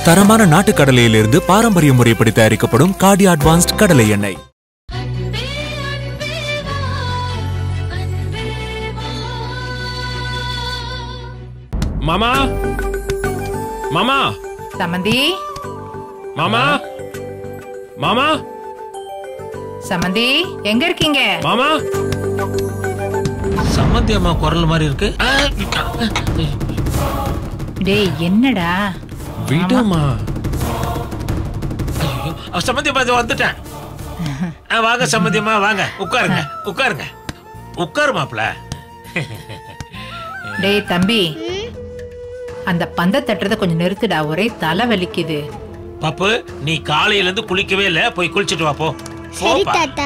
தரமான நாட்டு கடலையிலிருந்து பாரம்பரிய முறைப்படி தயாரிக்கப்படும் காடி அட்வான்ஸ்ட் கடலை எண்ணெய் மாமா மாமா சமந்தி மாமா மாமா சமந்தி எங்க இருக்கீங்க மாமா சம்மந்தி அம்மா குரல் மாதிரி இருக்கு டேய் என்னடா விடுமா ஐயோ, சம்மந்தி அம்மா இதோ வந்துட்டேன் ஆ, வாங்க சம்மந்தி அம்மா வாங்க உட்காருங்க உட்காருங்க உட்காரு மாப்ள டேய் தம்பி அந்த பந்த தட்டுறத கொஞ்சம் நிறுத்துடா ஒரே தலை வலிக்குது பாப்பு நீ காலையில இருந்து குளிக்கவே இல்ல போய் குளிச்சிட்டு வா போ சரி போப்பா. தாத்தா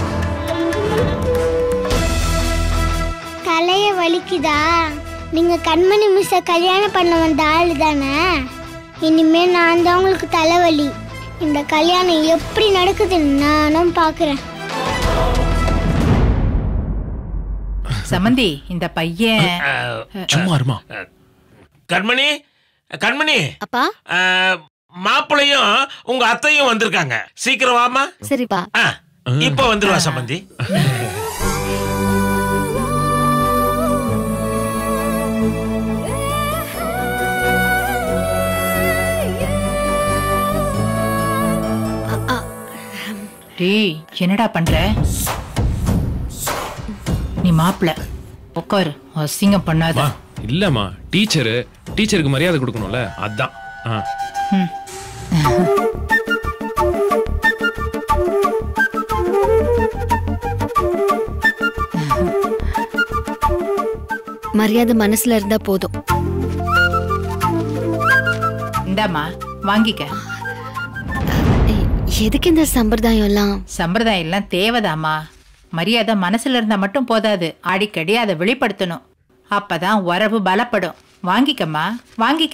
தலைய வலிக்குதா நீங்க கண்மணி மிஸ்ஸ கல்யாணம் பண்ண வந்த ஆளு தானே இனிமே நான் தான் உங்களுக்கு தலைவலி இந்த கல்யாணம் எப்படி நடக்குதுன்னு நானும் பாக்குறேன் சமந்தி இந்த பையன் ஆ, சும்மா இருமா கண்மணி கண்மணி அப்பா ஆ, மாப்பிள்ளையும் உங்க அத்தையும் வந்திருக்காங்க சீக்கிரம் வாமா சரிப்பா ஆ, இப்ப வந்துருவா சம்பந்தி டேய் என்னடா பண்ற நீ மாப்பிள உட்காரு அசிங்கம் பண்ணாத மா இல்லம்மா டீச்சரு டீச்சருக்கு மரியாதை கொடுக்கணும்ல அதான் ஆ. ம். மரியாதை மனசுல இருந்தா போதும் இந்தாம்மா வாங்கிக்க ஏய், எதுக்கு இந்த சம்பிரதாயம் எல்லாம் சம்பிரதாயம் எல்லாம் தேவைதாம்மா மரியாதை மனசுல இருந்தா மட்டும் போதாது அடிக்கடி அதை வெளிப்படுத்தணும் அப்பதான் உறவு பலப்படும் வாங்கிக்கம்மா வாங்கிக்க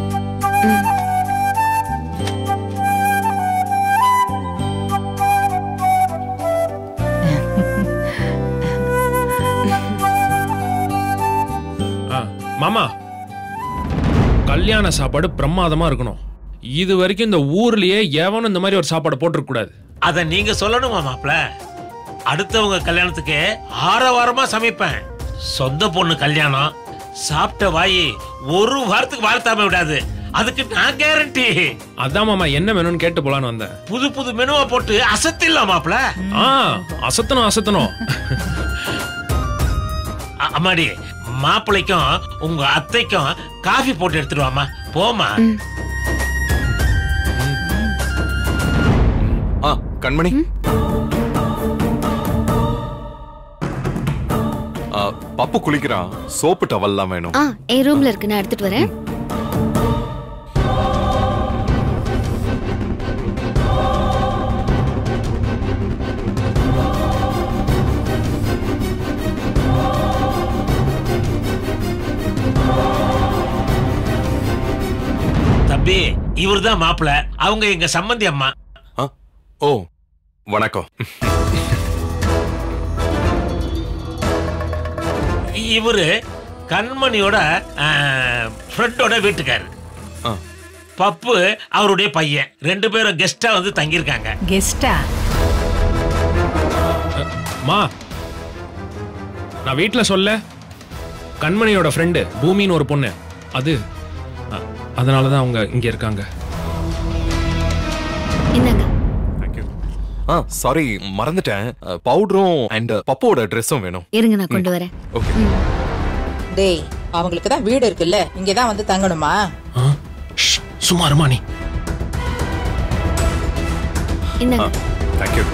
ஆ, மாமா கல்யாண சாப்பாடு பிரமாதமா இருக்கணும் இது வரைக்கும் இந்த ஊர்லயே எவனும் இந்த மாதிரி ஒரு சாப்பாடு போட்டிருக்க கூடாது அத நீங்க சொல்லணுமா மாப்ள அடுத்தவங்க கல்யாணத்துக்கு ஆரவாரமா சமைப்பேன் சொந்த பொண்ணு கல்யாணம் சாப்பிட்ட வாயி ஒரு வாரத்துக்கு வாழ்த்தாம விடாது அதுக்கு நான் கேரண்டி அதான் மாமா என்ன வேணும்னு கேட்டு போலான்னு வந்தேன் புது புது மெனுவை போட்டு அசத்திடலாம் மாப்ள ஆ அசத்தணும் அசத்தணும் அ- அம்மாடி மாப்பிள்ளைக்கும் உங்க அத்தைக்கும் காஃபி போட்டு எடுத்துருவாமா போமா ஆ கண்மணி ஆ, பப்பு குளிக்கிறான் சோப்பு டவல்லாம் வேணும் ஆ என் ரூம்ல இருக்கு நான் எடுத்துட்டு வரேன் தம்பி இவர்தான் மாப்பிள அவங்க எங்க சம்மந்தி அம்மா ஆ, ஓ வணக்கம் இவரு கண்மணியோட ஃப்ரெண்டோட வீட்டுக்காரர் ஆ, பப்பு அவருடைய பையன் ரெண்டு பேரும் கெஸ்டா வந்து தங்கியிருக்காங்க கெஸ்டா மா நான் வீட்ல சொல்ல கண்மணியோட ஃப்ரெண்டு பூமின்னு ஒரு பொண்ணு அது அ- அதனால தான் அவங்க இங்க இருக்காங்க இந்தாங்க thank you. ஆ சாரி மறந்துட்டேன் பவுடரும் அண்ட் பப்போட ட்ரெஸ்ஸும் வேணும் இருங்க நான் கொண்டு வரேன் ஓகே டேய் அவங்களுக்கு தான் வீடு இருக்குல்ல இங்க தான் வந்து தங்கணுமா ஆ? ஷ், சும்மா இருமா நீ இந்தாங்க தேங்க்யூ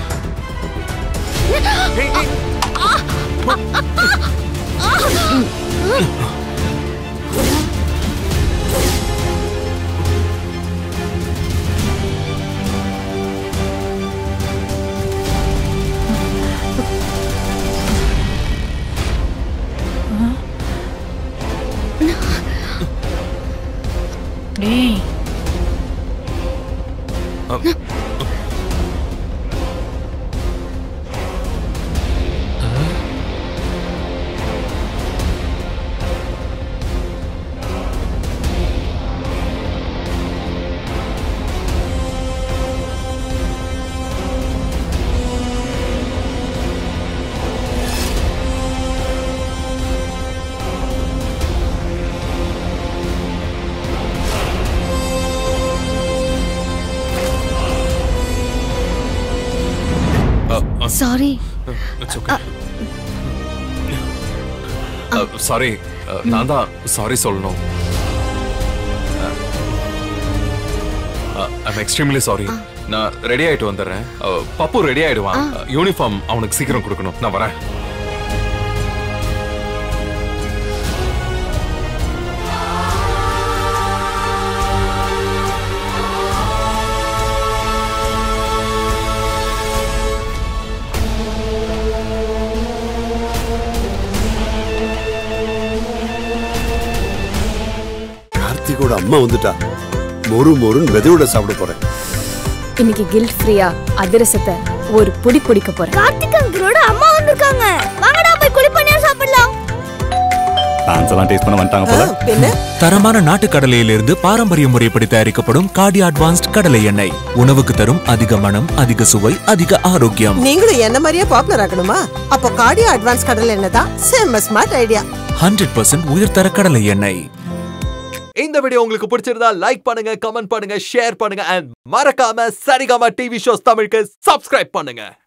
டேய் சாரி இட்ஸ் ஓகே சாரி நான் தான் சாரி சொல்லணும் ஐம் எக்ஸ்ட்ரீம்லி சாரி நான் ரெடி ஆயிட்டு வந்துடுறேன் அஹ், பப்பு ரெடி ஆயிடுவான் யூனிஃபார்ம் அவனுக்கு சீக்கிரம் கொடுக்கணும் நான் வரேன் கார்த்திகோட அம்மா வந்துட்டா மொறு மொறுன்னு வெதையோட சாப்பிட போறேன் இன்னைக்கு கில்ட் ஃப்ரீயா அதிரசத்தை ஒரு பொடி பொடிக்க போறேன் கார்த்திக் அங்கிளோட அம்மா வந்திருக்காங்க வாங்கடா போய் குளிப்பணியா சாப்பிடலாம் டான்ஸ் எல்லாம் டேஸ்ட் பண்ண வந்துட்டாங்க போல தரமான நாட்டு கடலையிலிருந்து பாரம்பரிய முறைப்படி தயாரிக்கப்படும் காடி அட்வான்ஸ்ட் கடலை எண்ணெய் உணவுக்கு தரும் அதிக மனம் அதிக சுவை அதிக ஆரோக்கியம் நீங்களும் என்ன மாதிரியே பாப்புலர் ஆகணுமா அப்போ கார்டியோ அட்வான்ஸ் கடல் என்ன தான் செம்ம ஸ்மார்ட் ஐடியா ஹண்ட்ரட் பர்சன்ட் உயர்தர கடலை எண்ணெய் இந்த வீடியோ உங்களுக்கு பிடிச்சிருந்தா லைக் பண்ணுங்க கமெண்ட் பண்ணுங்க ஷேர் பண்ணுங்க அண்ட் மறக்காம சரிகமா டிவி ஷோஸ் தமிழுக்கு சப்ஸ்கிரைப் பண்ணுங்க